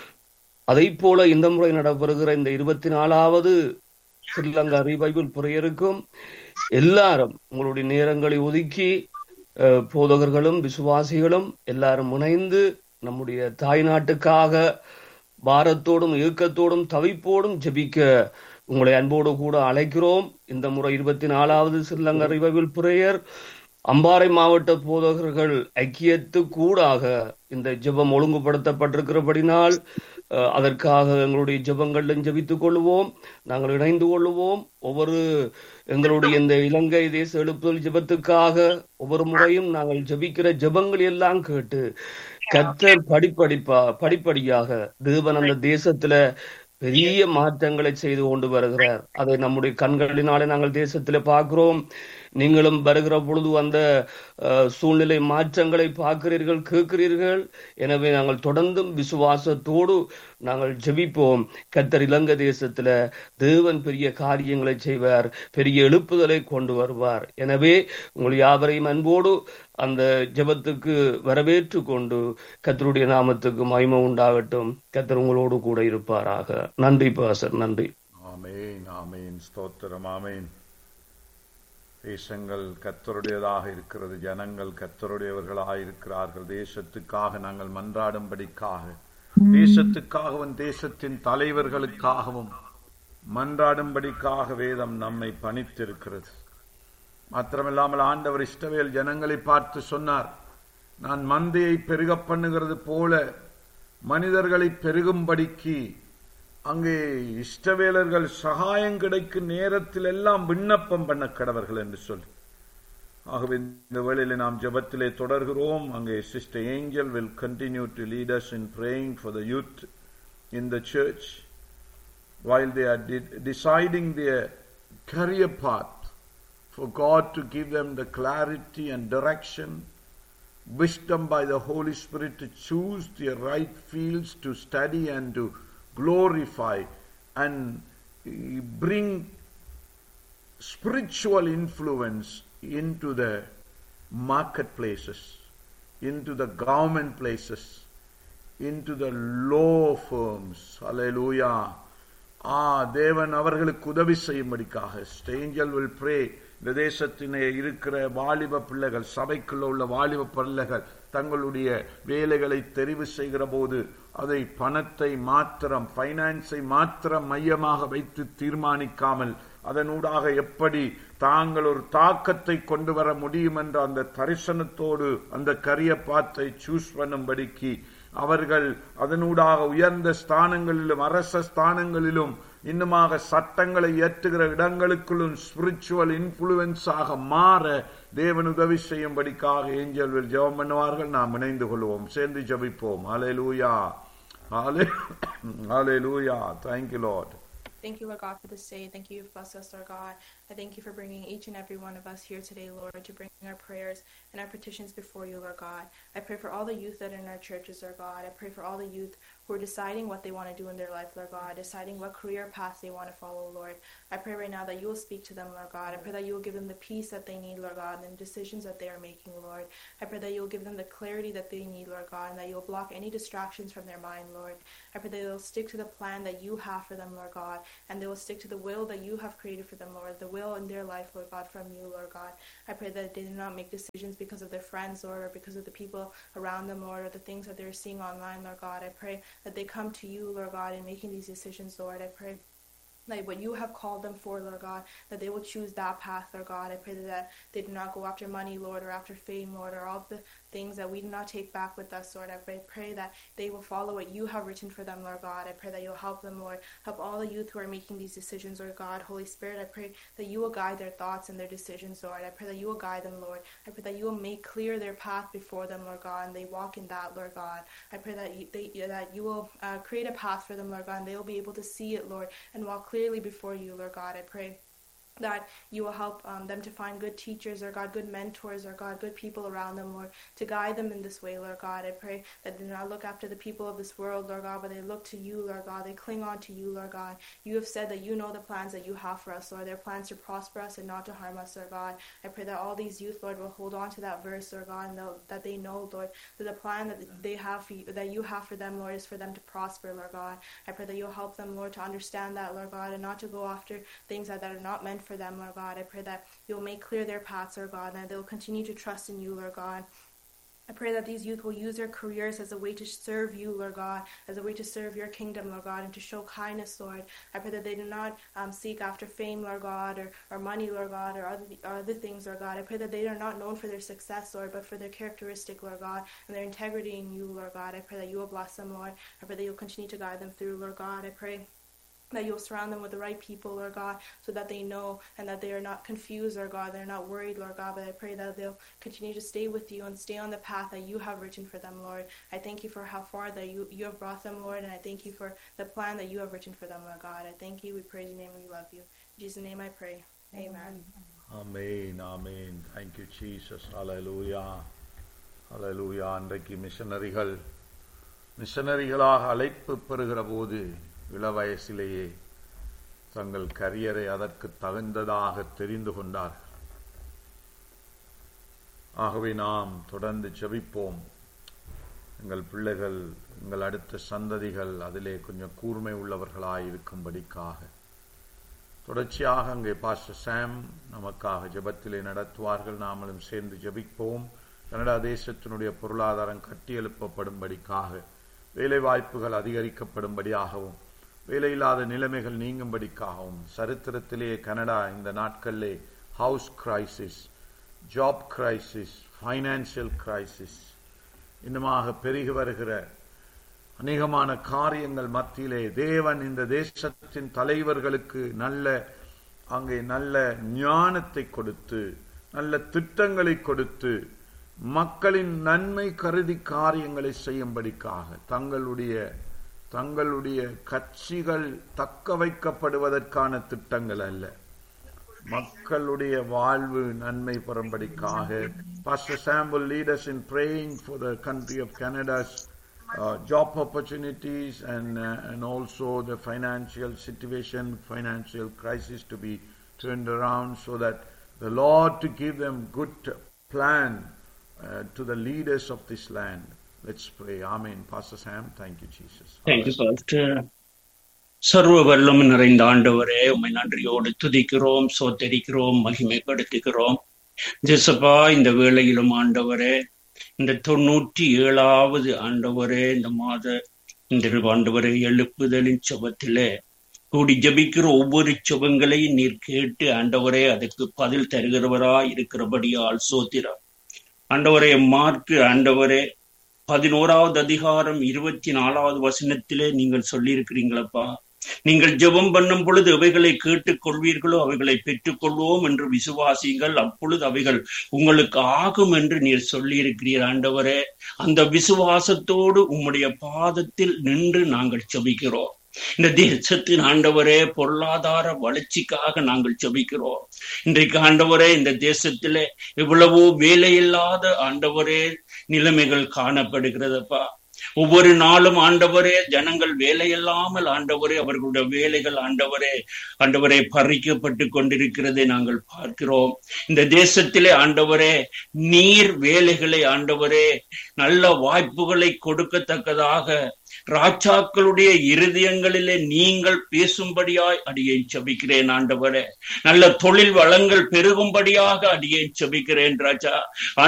S7: அதை போல இந்த முறை நடைபெறுகிற இந்த இருபத்தி நாலாவது ஸ்ரீலங்கா ரிவைபிள் பிரேயருக்கும் எல்லாரும் உங்களுடைய நேரங்களை ஒதுக்கி அஹ், போதகர்களும் விசுவாசிகளும் எல்லாரும் இணைந்து நம்முடைய தாய் நாட்டுக்காக பாரத்தோடும் இயக்கத்தோடும் தவிப்போடும் ஜெபிக்க உங்களை அன்போடு கூட அழைக்கிறோம் இந்த முறை இருபத்தி நாலாவது ஸ்ரீலங்கா ரிவைபிள் பிரேயர் அம்பாறை மாவட்ட போதகர்கள் ஐக்கியத்துக்கூடாக இந்த ஜெபம் ஒழுங்குபடுத்தப்பட்டிருக்கிறபடினால் அஹ், அதற்காக எங்களுடைய ஜெபங்களிலும் ஜெபித்துக் கொள்வோம் நாங்கள் இணைந்து கொள்வோம் ஒவ்வொரு எங்களுடைய இந்த இலங்கை தேச எழுப்புதல் ஜெபத்துக்காக ஒவ்வொரு முறையும் நாங்கள் ஜெபிக்கிற ஜெபங்கள் எல்லாம் கேட்டு கர்த்தர் படிப்படிப்பா படிப்படியாக தேவன் அந்த தேசத்துல பெரிய மாற்றங்களை செய்து கொண்டு வருகிறார் அதை நம்முடைய கண்களினாலே நாங்கள் தேசத்திலே பார்க்கிறோம் நீங்களும் வருகிற பொழுது அந்த அஹ், சூழ்நிலை மாற்றங்களை பார்க்கிறீர்கள் கேட்கிறீர்கள் எனவே நாங்கள் தொடர்ந்தும் விசுவாசத்தோடு நாங்கள் ஜெபிப்போம் கர்த்தர் இலங்கை தேசத்துல தேவன் பெரிய காரியங்களை செய்வார் பெரிய எழுப்புதலை கொண்டு வருவார் எனவே உங்கள் யாவரையும் அன்போடு அந்த ஜெபத்துக்கு வரவேற்று கொண்டு கர்த்தருடைய நாமத்துக்கு மகிமை உண்டாகட்டும் கர்த்தர் உங்களோடு கூட இருப்பாராக நன்றி பாசர் நன்றி
S1: ஆமென் ஆமென் ஸ்தோத்திரம் ஆமென் தேசங்கள் கத்தருடையதாக இருக்கிறது ஜனங்கள் கத்தருடையவர்களாக இருக்கிறார்கள் தேசத்துக்காக நாங்கள் மன்றாடும்படிக்காக தேசத்துக்காகவும் தேசத்தின் தலைவர்களுக்காகவும் மன்றாடும்படிக்காக வேதம் நம்மை பணித்திருக்கிறது மாத்திரமில்லாமல் ஆண்டவர் இஷ்டவேல் ஜனங்களை பார்த்து சொன்னார் நான் மந்தையை பெருக பண்ணுகிறது போல மனிதர்களை பெருகும்படிக்கு அங்கே இஷ்டவேலர்கள் சகாயம் கிடைக்கும் நேரத்தில் எல்லாம் விண்ணப்பம் பண்ண கடவர்கள் என்று சொல்லி ஆகவே இந்த வேளையிலே நாம் ஜெபத்திலே தொடர்கிறோம் அங்கே sister Angel will continue to lead us in praying for the youth in the church while they are de- deciding their career path for God to give them the clarity and direction wisdom by the Holy Spirit to choose the right fields to study and to glorify and eh, bring spiritual influence into the marketplaces, into the government places, into the law firms. Hallelujah. ஆ தேவன் அவர்களுக்கு உதவி செய்யும்படிக்காக ஸ்டேஞ்சல் will pray இந்த தேசத்தினே இருக்கிற வாலிப பிள்ளைகள் சபைக்குள்ள உள்ள வாலிப பிள்ளைகள் தங்களுடைய வேலைகளை தெரிவு செய்கிற போது அதை பணத்தை மாத்திரம் பைனான்ஸை மாத்திரம் மையமாக வைத்து தீர்மானிக்காமல் அதனூடாக எப்படி தாங்கள் ஒரு தாக்கத்தை கொண்டு வர முடியும் என்ற அந்த தரிசனத்தோடு அந்த கரிய பாத்தை சூஸ் பண்ணும்படிக்கு அவர்கள் அதனூடாக உயர்ந்த ஸ்தானங்களிலும் அரச ஸ்தானங்களிலும் இன்னுமாக சட்டங்களை இயற்றுகிற இடங்களுக்குள்ளும் ஸ்பிரிச்சுவல் இன்ஃபுளுன்ஸாக மாற தேவன் உதவி செய்யும்படிக்காக ஏஞ்சல் ஜெபம் பண்ணுவார்கள் நாம் இணைந்து கொள்வோம் சேர்ந்து ஜெபிப்போம் ஹalleluya ஹalleluya thank you lord
S8: Thank you, Lord God, for this day. Thank you for blessed us, Lord God. I thank you for bringing each and every one of us here today, Lord, to bring our prayers and our petitions before you, Lord God. I pray for all the youth that are in our churches, Lord God. I pray for all the youth who are deciding what they want to do in their life, Lord God, deciding what career path they want to follow, Lord. I pray right now that you will speak to them, Lord God. I pray that you will give them the peace that they need, Lord God, and the decisions that they are making, Lord. I pray that you will give them the clarity that they need, Lord God, and that you will block any distractions from their mind, Lord. I pray that they will stick to the plan that you have for them, Lord God, and they will stick to the will that you have created for them, Lord, the will will in their life, Lord God, from you, Lord God. I pray that they do not make decisions because of their friends, Lord, or because of the people around them, Lord, or the things that they're seeing online, Lord God. I pray that they come to you, Lord God, in making these decisions, Lord. I pray like what you have called them for, Lord God, that they will choose that path, Lord God. I pray that they do not go after money, Lord, or after fame, Lord, or all the things that we do not take back with us, Lord. I pray, pray that they will follow what you have written for them, Lord God. I pray that you'll help them, Lord. Help all the youth who are making these decisions, Lord God. Holy Spirit, I pray that you will guide their thoughts and their decisions, Lord. I pray that you will guide them, Lord. I pray that you will make clear their path before them, Lord God, and they walk in that, Lord God. I pray that you, they, that you will uh, create a path for them, Lord God, and they will be able to see it, Lord, and walk clearly before you, Lord God. I pray that you will help um, them to find good teachers, or God, good mentors, or God, good people around them, Lord, to guide them in this way, Lord God. I pray that they do not look after the people of this world, Lord God, but they look to you, Lord God. They cling on to you, Lord God. You have said that you know the plans that you have for us, Lord. They're plans to prosper us and not to harm us, Lord God. I pray that all these youth, Lord, will hold on to that verse, Lord God, and that they know, Lord, that the plan that they have for you, that you have for them, Lord, is for them to prosper, Lord God. I pray that you'll help them, Lord, to understand that, Lord God, and not to go after things that, that are not meant for them, Lord God. I pray that you'll make clear their paths, Lord God, and that they'll continue to trust in you, Lord God. I pray that these youth will use their careers as a way to serve you, Lord God, as a way to serve your kingdom, Lord God, and to show kindness, Lord. I pray that they do not um, seek after fame, Lord God, or, or money, Lord God, or other, or other things, Lord God. I pray that they are not known for their success, Lord, but for their characteristic, Lord God, and their integrity in you, Lord God. I pray that you will bless them, Lord. I pray that you'll continue to guide them through, Lord God. I pray that you'll surround them with the right people, Lord God, so that they know and that they are not confused, Lord God. They're not worried, Lord God, but I pray that they'll continue to stay with you and stay on the path that you have written for them, Lord. I thank you for how far that you, you have brought them, Lord, and I thank you for the plan that you have written for them, Lord God. I thank you, we praise your name, and we love you. In Jesus' name I pray. Amen.
S1: Amen, amen. Thank you, Jesus. Hallelujah. Hallelujah. அன்றைக்கு மிஷனரிகள் மிஷனரிகளாக அழைப்பு பெறுகிற போது இள வயசிலேயே தங்கள் கரியரை அதற்கு தகுந்ததாக தெரிந்து கொண்டார்கள் ஆகவே நாம் தொடர்ந்து ஜெபிப்போம் எங்கள் பிள்ளைகள் எங்கள் அடுத்த சந்ததிகள் அதிலே கொஞ்சம் கூர்மை உள்ளவர்களாய் இருக்கும்படிக்காக தொடர்ச்சியாக அங்கே பாஸ்டர் சாம் நமக்காக ஜெபத்திலே நடத்துவார்கள் நாமளும் சேர்ந்து ஜெபிப்போம் கனடா தேசத்தினுடைய பொருளாதாரம் கட்டியெழுப்பப்படும்படிக்காக வேலை வாய்ப்புகள் அதிகரிக்கப்படும்படியாகவும் வேலையில்லாத நிலைமைகள் நீங்கும்படிக்காகவும் சரித்திரத்திலே கனடா இந்த நாட்களிலே house crisis job crisis financial crisis இன்னுமாக பெருகி வருகிற அநேகமான காரியங்கள் மத்தியிலே தேவன் இந்த தேசத்தின் தலைவர்களுக்கு நல்ல அங்கே நல்ல ஞானத்தை கொடுத்து நல்ல திட்டங்களை கொடுத்து மக்களின் நன்மை கருதி காரியங்களை செய்யும்படிக்காக தங்களுடைய தங்களுடைய கட்சிகள் தக்க வைக்கப்படுவதற்கான திட்டங்கள் அல்ல மக்களுடைய வாழ்வு நன்மை பெறும்படிக்காக Pastor Sam will lead us in praying for the country of Canada's uh, job opportunities and uh, and also the financial situation, financial crisis to be turned around, so that the Lord to give them good plan uh, to the leaders of this land. Let's pray. Amen. Pastor Sam, thank you, Jesus.
S9: Thank you pastor சர்வ வல்லமை நிறைந்த ஆண்டவரே உம்மை நன்றியோடு துதிக்கிறோம் சோத்தரிக்கிறோம் மகிமைப்படுத்துகிறோம் ஜெசப்பா இந்த வேளையிலும் ஆண்டவரே இந்த தொண்ணூற்றி ஏழாவது ஆண்டவரே இந்த மாத இந்த ஆண்டவரே எழுப்புதலின் சுபத்திலே கூடி ஜபிக்கிற ஒவ்வொரு சுபங்களையும் நீர் கேட்டு ஆண்டவரே அதுக்கு பதில் தருகிறவராய் இருக்கிறபடியால் சோத்திரம் ஆண்டவரே மார்க்கு ஆண்டவரே பதினோராவது அதிகாரம் இருபத்தி நாலாவது வசனத்திலே நீங்கள் சொல்லியிருக்கிறீங்களப்பா நீங்கள் ஜெபம் பண்ணும் பொழுது அவைகளை கேட்டுக் கொள்வீர்களோ அவைகளை பெற்றுக் கொள்வோம் என்று விசுவாசிங்கள் அப்பொழுது அவைகள் உங்களுக்கு ஆகும் என்று நீர் சொல்லியிருக்கிறீர் ஆண்டவரே அந்த விசுவாசத்தோடு உம்முடைய பாதத்தில் நின்று நாங்கள் ஜெபிக்கிறோம் இந்த தேசத்தின் ஆண்டவரே பொருளாதார வளர்ச்சிக்காக நாங்கள் ஜெபிக்கிறோம் இன்றைக்கு ஆண்டவரே இந்த தேசத்திலே எவ்வளவோ வேலையில்லாத ஆண்டவரே நிலைமைகள் காணப்படுகிறதப்பா ஒவ்வொரு நாளும் ஆண்டவரே ஜனங்கள் வேலையில்லாமல் ஆண்டவரே அவர்களுடைய வேலைகள் ஆண்டவரே ஆண்டவரே பறிக்கப்பட்டு கொண்டிருக்கிறதை நாங்கள் பார்க்கிறோம் இந்த தேசத்திலே ஆண்டவரே நீர் வேலைகளை ஆண்டவரே நல்ல வாய்ப்புகளை கொடுக்கத்தக்கதாக ராஜாக்களுடைய இருதயங்களிலே நீங்கள் பேசும்படியாய் அடியை செபிக்கிறேன் ஆண்டவரே நல்ல தொழில் வளங்கள் பெருகும்படியாக அடியை செபிக்கிறேன் ராஜா